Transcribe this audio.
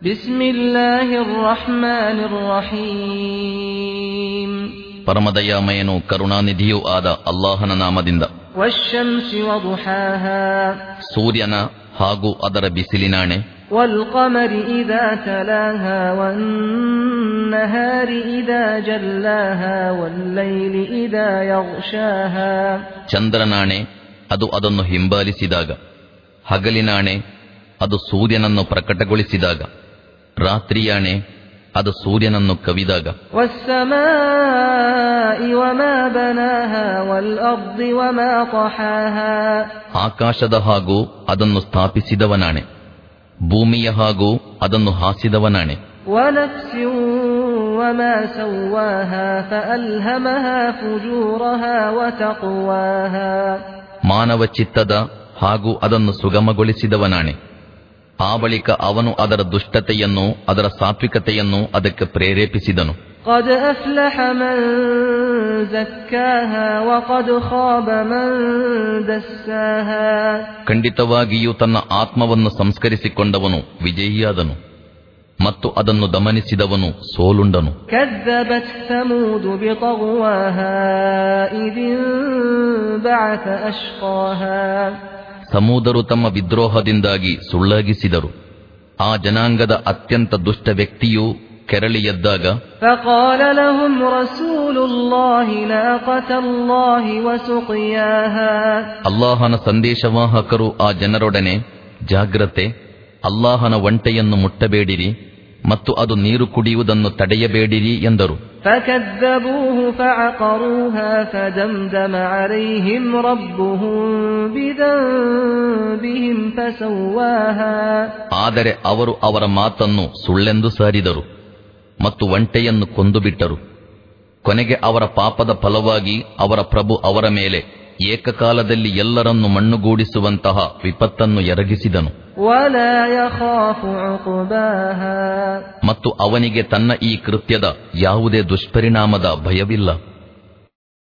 بسم الله الرحمن الرحيم ಪರಮದಯಾಮಯನು ಕರುಣಾನಿಧಿಯೂ ಆದ ಅಲ್ಲಾಹನ ನಾಮದಿಂದ والشمس وضحاها ಸೂರ್ಯನ ಹಾಗೂ ಅದರ ಬಿಸಿಲಿನಾಣೆ والقمر إذا تلاها والنهار إذا جلاها والليل إذا يغشاها ಚಂದ್ರನಾಣೆ ಅದು ಅದನ್ನು ಹಿಂಬಾಲಿಸಿದಾಗ ಹಗಲಿನಾಣೆ ಅದು ಸೂರ್ಯನನ್ನು ಪ್ರಕಟಗೊಳಿಸಿದಾಗ ರಾತ್ರಿಯಾಣೆ ಅದು ಸೂರ್ಯನನ್ನು ಕವಿದಾಗ والسماء وما بناها والأرض وما طحاها ಆಕಾಶದ ಹಾಗೂ ಅದನ್ನು ಸ್ಥಾಪಿಸಿದವನಾಣೆ ಭೂಮಿಯ ಹಾಗೂ ಅದನ್ನು ಹಾಸಿದವನಾಣೆ ونفس وما سواها فألهمها فجورها وتقواها ಮಾನವ ಚಿತ್ತದ ಹಾಗೂ ಅದನ್ನು ಸುಗಮಗೊಳಿಸಿದವನಾಣೆ ಆ ಬಳಿಕ ಅವನು ಅದರ ದುಷ್ಟತೆಯನ್ನು ಅದರ ಸಾತ್ವಿಕತೆಯನ್ನು ಅದಕ್ಕೆ ಪ್ರೇರೇಪಿಸಿದನು قد أفلح من زكاها وقد خاب من دساها ಖಂಡಿತವಾಗಿಯೂ ತನ್ನ ಆತ್ಮವನ್ನು ಸಂಸ್ಕರಿಸಿಕೊಂಡವನು ವಿಜಯಿಯಾದನು ಮತ್ತು ಅದನ್ನು ದಮನಿಸಿದವನು ಸೋಲುಂಡನು كذبت ثمود بطغواها إذ انبعث أشقاها ಸಮೂದರು ತಮ್ಮ ವಿದ್ರೋಹದಿಂದಾಗಿ ಸುಳ್ಳಾಗಿಸಿದರು ಆ ಜನಾಂಗದ ಅತ್ಯಂತ ದುಷ್ಟ ವ್ಯಕ್ತಿಯು ಕೆರಳಿ ಎದ್ದಾಗ فقال لهم رسول الله ناقة الله وسقياها ಅಲ್ಲಾಹನ ಸಂದೇಶವಾಹಕರು ಆ ಜನರೊಡನೆ ಜಾಗ್ರತೆ ಅಲ್ಲಾಹನ ಒಂಟೆಯನ್ನು ಮುಟ್ಟಬೇಡಿರಿ ಮತ್ತು ಅದು ನೀರು ಕುಡಿಯುವುದನ್ನು ತಡೆಯಬೇಡಿರಿ ಎಂದರು فكذبوه فعقروها فدمدم عليهم ربهم بذنبهم فسواها ಆದರೆ ಅವರು ಅವರ ಮಾತನ್ನು ಸುಳ್ಳೆಂದು ಸಾರಿದರು ಮತ್ತು ಒಂಟೆಯನ್ನು ಕೊಂದುಬಿಟ್ಟರು ಕೊನೆಗೆ ಅವರ ಪಾಪದ ಫಲವಾಗಿ ಅವರ ಪ್ರಭು ಅವರ ಮೇಲೆ ಏಕಕಾಲದಲ್ಲಿ ಎಲ್ಲರನ್ನು ಮಣ್ಣುಗೂಡಿಸುವಂತಹ ವಿಪತ್ತನ್ನು ಎರಗಿಸಿದನು ولا يخاف عقباها ಮತ್ತು ಅವನಿಗೆ ತನ್ನ ಈ ಕೃತ್ಯದ ಯಾವುದೇ ದುಷ್ಪರಿಣಾಮದ ಭಯವಿಲ್ಲ